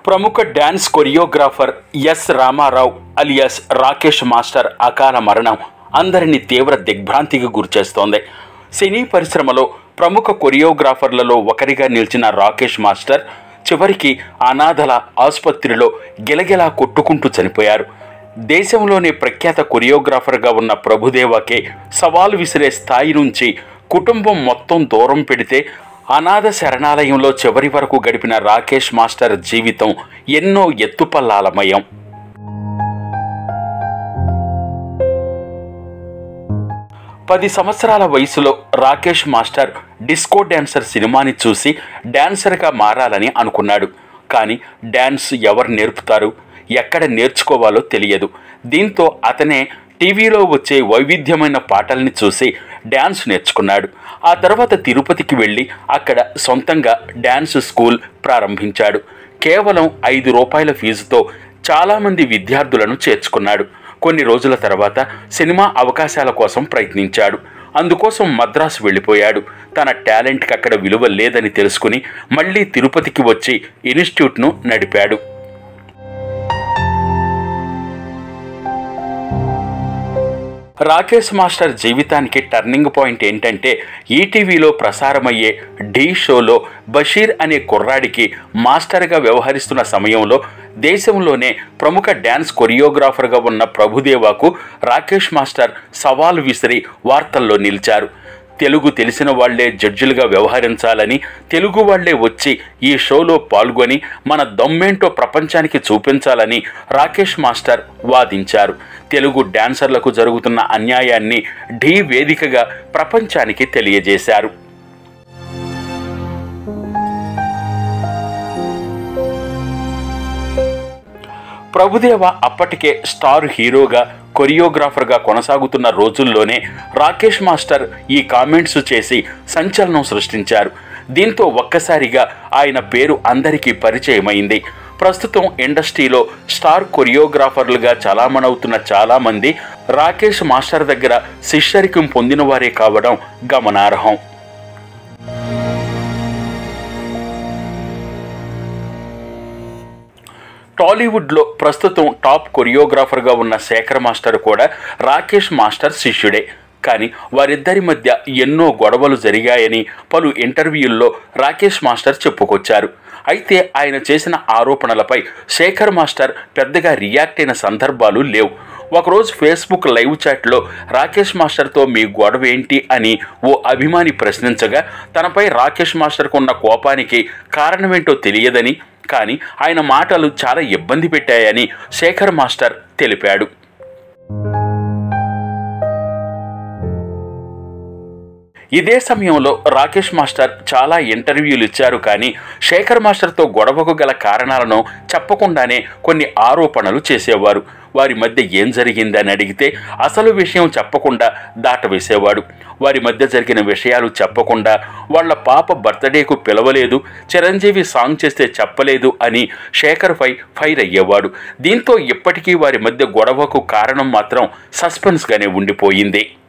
ప్రముఖ dance choreographer S Ramarao alias Rakesh master అకాల మరణం అందరినీ తీవ్ర దిగ్భ్రాంతికి గురిచేస్తోంది సినీ పరిశ్రమలో ప్రముఖ కొరియోగ్రాఫర్లలో ఒకరిగా నిలిచిన రాకేష్ మాస్టర్ చివరికి అనాథల ఆసుపత్రిలో గిలగిలా కొట్టుకుంటూ చనిపోయారు దేశంలోనే ప్రఖ్యాత కొరియోగ్రాఫర్గా ఉన్న ప్రభుదేవాకే సవాలు విసిరే స్థాయి నుంచి కుటుంబం మొత్తం దూరం పెడితే అనాథ శరణాలయంలో చివరి వరకు గడిపిన రాకేష్ మాస్టర్ జీవితం ఎన్నో ఎత్తుపల్లాలమయం పది సంవత్సరాల వయసులో రాకేష్ మాస్టర్ డిస్కో డ్యాన్సర్ సినిమాని చూసి డ్యాన్సర్గా మారాలని అనుకున్నాడు కానీ డ్యాన్స్ ఎవరు నేర్పుతారు ఎక్కడ నేర్చుకోవాలో తెలియదు దీంతో అతనే టీవీలో వచ్చే వైవిధ్యమైన పాటల్ని చూసి డ్యాన్స్ నేర్చుకున్నాడు ఆ తర్వాత తిరుపతికి వెళ్ళి అక్కడ సొంతంగా డ్యాన్స్ స్కూల్ ప్రారంభించాడు కేవలం ఐదు రూపాయల ఫీజుతో చాలామంది విద్యార్థులను చేర్చుకున్నాడు కొన్ని రోజుల తర్వాత సినిమా అవకాశాల కోసం ప్రయత్నించాడు అందుకోసం మద్రాసు వెళ్ళిపోయాడు తన టాలెంట్కి అక్కడ విలువ లేదని తెలుసుకుని మళ్ళీ తిరుపతికి వచ్చి ఇన్స్టిట్యూట్ను నడిపాడు రాకేష్ మాస్టర్ జీవితానికి టర్నింగ్ పాయింట్ ఏంటంటే ఈటీవీలో ప్రసారమయ్యే ఢీ షోలో బషీర్ అనే కుర్రాడికి మాస్టర్గా వ్యవహరిస్తున్న సమయంలో దేశంలోనే ప్రముఖ డ్యాన్స్ కొరియోగ్రాఫర్గా ఉన్న ప్రభుదేవాకు రాకేష్ మాస్టర్ సవాల్ విసిరి వార్తల్లో నిలిచారు తెలుగు తెలిసిన వాళ్లే జడ్జిలుగా వ్యవహరించాలని తెలుగు వాళ్లే వచ్చి ఈ షోలో పాల్గొని మన దమ్మేంటో ప్రపంచానికి చూపించాలని రాకేష్ మాస్టర్ వాదించారు తెలుగు డాన్సర్లకు జరుగుతున్న అన్యాయాన్ని ఢీ వేదికగా ప్రపంచానికి తెలియజేశారు ప్రభుదేవ అప్పటికే స్టార్ హీరోగా కొరియోగ్రాఫర్గా కొనసాగుతున్న రోజుల్లోనే రాకేష్ మాస్టర్ ఈ కామెంట్స్ చేసి సంచలనం సృష్టించారు దీంతో ఒక్కసారిగా ఆయన పేరు అందరికీ పరిచయమైంది ప్రస్తుతం ఇండస్ట్రీలో స్టార్ కొరియోగ్రాఫర్లుగా చలామణవుతున్న చాలామంది రాకేష్ మాస్టర్ దగ్గర శిష్యరికం పొందిన వారే కావడం గమనార్హం టాలీవుడ్లో ప్రస్తుతం టాప్ కొరియోగ్రాఫర్గా ఉన్న శేఖర్ మాస్టర్ కూడా రాకేష్ మాస్టర్ శిష్యుడే కానీ వారిద్దరి మధ్య ఎన్నో గొడవలు జరిగాయని పలు ఇంటర్వ్యూల్లో రాకేష్ మాస్టర్ చెప్పుకొచ్చారు అయితే ఆయన చేసిన ఆరోపణలపై శేఖర్ మాస్టర్ పెద్దగా రియాక్ట్ అయిన సందర్భాలు లేవు ఒకరోజు ఫేస్బుక్ లైవ్ చాట్లో రాకేష్ మాస్టర్తో మీ గొడవ ఏంటి అని ఓ అభిమాని ప్రశ్నించగా తనపై రాకేష్ మాస్టర్కు ఉన్న కోపానికి కారణమేంటో తెలియదని కానీ ఆయన మాటలు చాలా ఇబ్బంది పెట్టాయని శేఖర్ మాస్టర్ తెలిపాడు ఇదే సమయంలో రాకేష్ మాస్టర్ చాలా ఇంటర్వ్యూలు ఇచ్చారు కానీ శేఖర్ మాస్టర్తో గొడవకు గల కారణాలను చెప్పకుండానే కొన్ని ఆరోపణలు చేసేవారు వారి మధ్య ఏం జరిగిందని అడిగితే అసలు విషయం చెప్పకుండా దాటవేసేవాడు వారి మధ్య జరిగిన విషయాలు చెప్పకుండా వాళ్ళ పాప బర్త్డేకు పిలవలేదు చిరంజీవి సాంగ్ చేస్తే చెప్పలేదు అని శేఖర్ పై ఫైర్ అయ్యేవాడు దీంతో ఇప్పటికీ వారి మధ్య గొడవకు కారణం మాత్రం సస్పెన్స్గానే ఉండిపోయింది